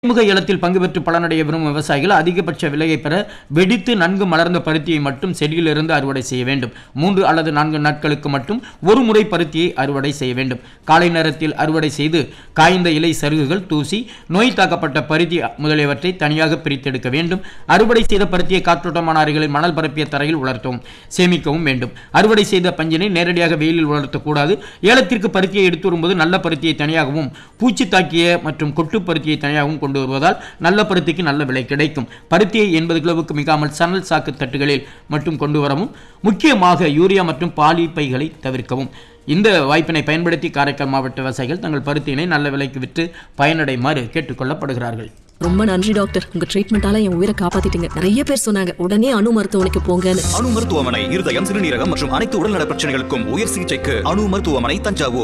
இடைமுக ஏலத்தில் பங்கு பெற்று பலனடைய விரும்பும் விவசாயிகள் அதிகபட்ச விலையை பெற வெடித்து நன்கு மலர்ந்த பருத்தியை மட்டும் செடியிலிருந்து அறுவடை செய்ய வேண்டும் மூன்று அல்லது நான்கு நாட்களுக்கு மட்டும் ஒரு முறை பருத்தியை அறுவடை செய்ய வேண்டும் காலை நேரத்தில் அறுவடை செய்து காய்ந்த இலை சருகுகள் தூசி நோய் தாக்கப்பட்ட பருத்தி முதலியவற்றை தனியாக பிரித்தெடுக்க வேண்டும் அறுவடை செய்த பருத்தியை காற்றோட்டமான அறைகளில் மணல் பரப்பிய தரையில் உலர்த்தவும் சேமிக்கவும் வேண்டும் அறுவடை செய்த பஞ்சினை நேரடியாக வெயிலில் உலர்த்தக்கூடாது ஏலத்திற்கு பருத்தியை எடுத்து வரும்போது நல்ல பருத்தியை தனியாகவும் பூச்சி தாக்கிய மற்றும் கொட்டு பருத்தியை தனியாகவும் கொண்டு வருவதால் நல்ல பருத்திக்கு நல்ல விலை கிடைக்கும் பருத்தியை எண்பது கிலோவுக்கு மிகாமல் சணல் சாக்கு தட்டுகளில் மட்டும் கொண்டு வரவும் முக்கியமாக யூரியா மற்றும் பாலி பைகளை தவிர்க்கவும் இந்த வாய்ப்பினை பயன்படுத்தி காரைக்கால் மாவட்ட விவசாயிகள் தங்கள் பருத்தியினை நல்ல விலைக்கு விற்று பயனடைமாறு கேட்டுக்கொள்ளப்படுகிறார்கள் ரொம்ப நன்றி டாக்டர் உங்க ட்ரீட்மெண்டால என் உயிரை காப்பாத்திட்டீங்க நிறைய பேர் சொன்னாங்க உடனே அணு மருத்துவமனைக்கு போங்கன்னு அணு மருத்துவமனை இருதயம் சிறுநீரகம் மற்றும் அனைத்து உடல்நல பிரச்சனைகளுக்கும் உயர் சிகிச்சைக்கு அணு மருத்துவமனை தஞ்சாவூர்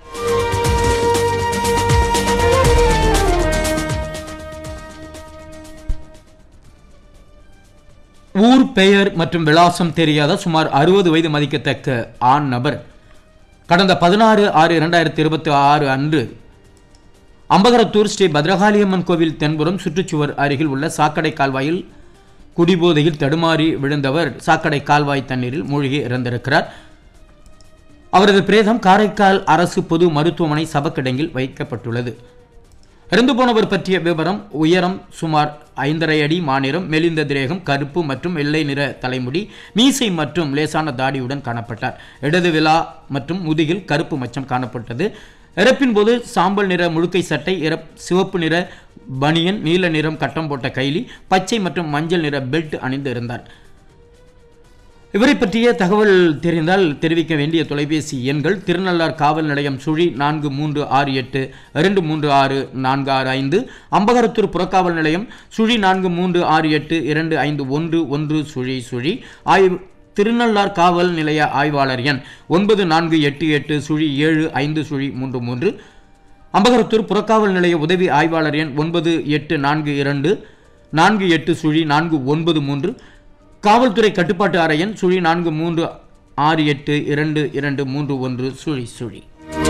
ஊர் பெயர் மற்றும் விலாசம் தெரியாத சுமார் அறுபது வயது மதிக்கத்தக்க ஆண் நபர் கடந்த பதினாறு ஆறு இரண்டாயிரத்தி இருபத்தி ஆறு அன்று அம்பகரத்தூர் ஸ்ரீ பத்ரகாளியம்மன் கோவில் தென்புறம் சுற்றுச்சுவர் அருகில் உள்ள சாக்கடை கால்வாயில் குடிபோதையில் தடுமாறி விழுந்தவர் சாக்கடை கால்வாய் தண்ணீரில் மூழ்கி இறந்திருக்கிறார் அவரது பிரேதம் காரைக்கால் அரசு பொது மருத்துவமனை சபக்கிடங்கில் வைக்கப்பட்டுள்ளது இறந்து போனவர் பற்றிய விவரம் உயரம் சுமார் ஐந்தரை அடி மாநிறம் மெலிந்த திரேகம் கருப்பு மற்றும் வெள்ளை நிற தலைமுடி மீசை மற்றும் லேசான தாடியுடன் காணப்பட்டார் இடது விழா மற்றும் முதுகில் கருப்பு மச்சம் காணப்பட்டது இறப்பின் போது சாம்பல் நிற முழுக்கை சட்டை இறப் சிவப்பு நிற பனியன் நீல நிறம் கட்டம் போட்ட கைலி பச்சை மற்றும் மஞ்சள் நிற பெல்ட் அணிந்து இருந்தார் இவரை பற்றிய தகவல் தெரிந்தால் தெரிவிக்க வேண்டிய தொலைபேசி எண்கள் திருநள்ளார் காவல் நிலையம் சுழி நான்கு மூன்று ஆறு எட்டு இரண்டு மூன்று ஆறு நான்கு ஆறு ஐந்து அம்பகரத்தூர் புறக்காவல் நிலையம் சுழி நான்கு மூன்று ஆறு எட்டு இரண்டு ஐந்து ஒன்று ஒன்று சுழி சுழி ஆய்வு திருநள்ளார் காவல் நிலைய ஆய்வாளர் எண் ஒன்பது நான்கு எட்டு எட்டு சுழி ஏழு ஐந்து சுழி மூன்று மூன்று அம்பகரத்தூர் புறக்காவல் நிலைய உதவி ஆய்வாளர் எண் ஒன்பது எட்டு நான்கு இரண்டு நான்கு எட்டு சுழி நான்கு ஒன்பது மூன்று காவல்துறை கட்டுப்பாட்டு அறையன் சுழி நான்கு மூன்று ஆறு எட்டு இரண்டு இரண்டு மூன்று ஒன்று சுழி சுழி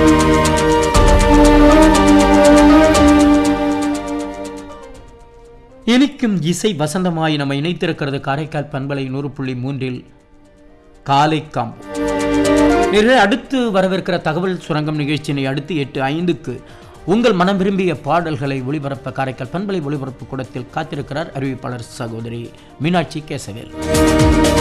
இனிக்கும் இசை வசந்தமாய் நம்ம இணைத்திருக்கிறது காரைக்கால் பண்பலை நூறு புள்ளி மூன்றில் காலை காம்பு நேயர்களே, அடுத்து வரவிருக்கிற தகவல் சுரங்கம் நிகழ்ச்சியினை அடுத்து எட்டு ஐந்துக்கு உங்கள் மனம் விரும்பிய பாடல்களை ஒளிபரப்ப காரைக்கால் பண்பலை ஒளிபரப்பு கூடத்தில் காத்திருக்கிறார் அறிவிப்பாளர் சகோதரி மீனாட்சி கேசவேல்